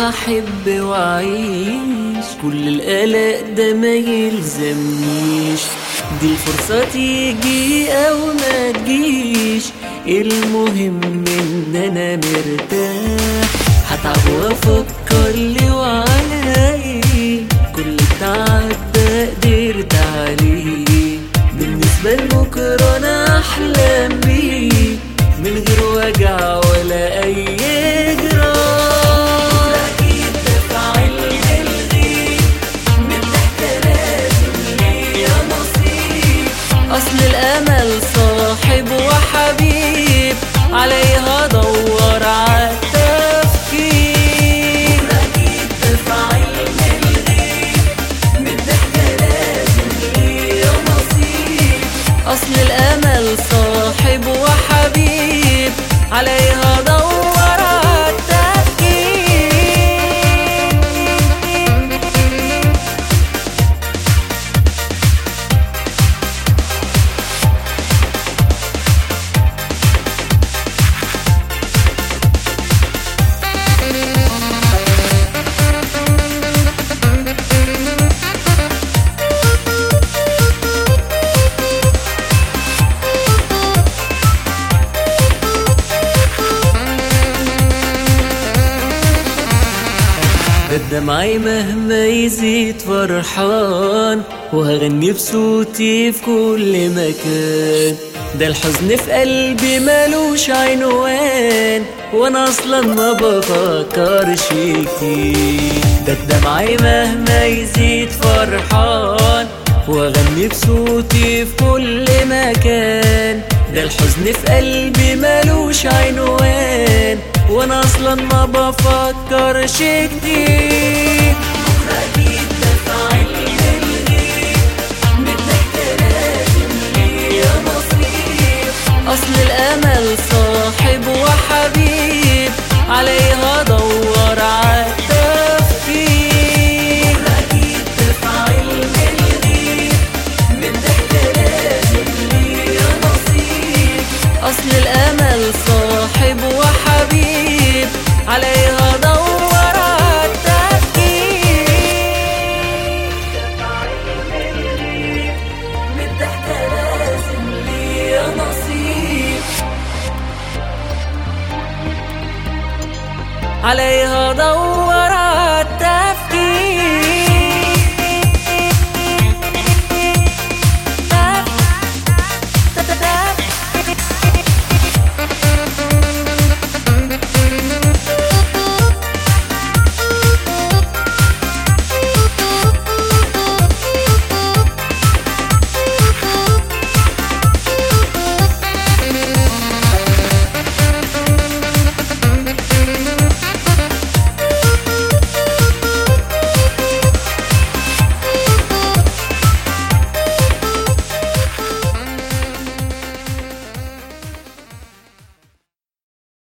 هحب وأعيش كل القلق ده ما يلزمنيش دي الفرصة تيجي أو ما تجيش المهم إن أنا مرتاح هتعب وأفكر لي وعلي كل التعب ده قدرت عليه بالنسبة لبكرة أنا أحلم بيه من غير وجع ولا أي جراح أكيد دفع الغي من تحت لازم ليا نصيب أصل الأمل صاحب وحبيب عليها أدور عالتفكير أكيد دفع الغي من تحت لازم ليا نصيب أصل الأمل صاحب وحبيب عليها دور التفكير ده الدمعي مهما يزيد فرحان وهغني بصوتي في كل مكان ده الحزن في قلبي ملوش عنوان وانا اصلا ما بفكرش كتير ده الدمعي مهما يزيد فرحان واغني بصوتي في كل مكان ده الحزن في قلبي ملوش عنوان وانا اصلا ما بفكرش كتير اكيد دفع الغي من تحت لازم ليا نصيب اصل الامل صاحب وحبيب عليها دور عالتفكير اكيد دفع الغي من تحت لازم ليا نصيب اصل الامل صاحب وحبيب عليها دور التفكير من تحت لازم ليا نصيب عليها دور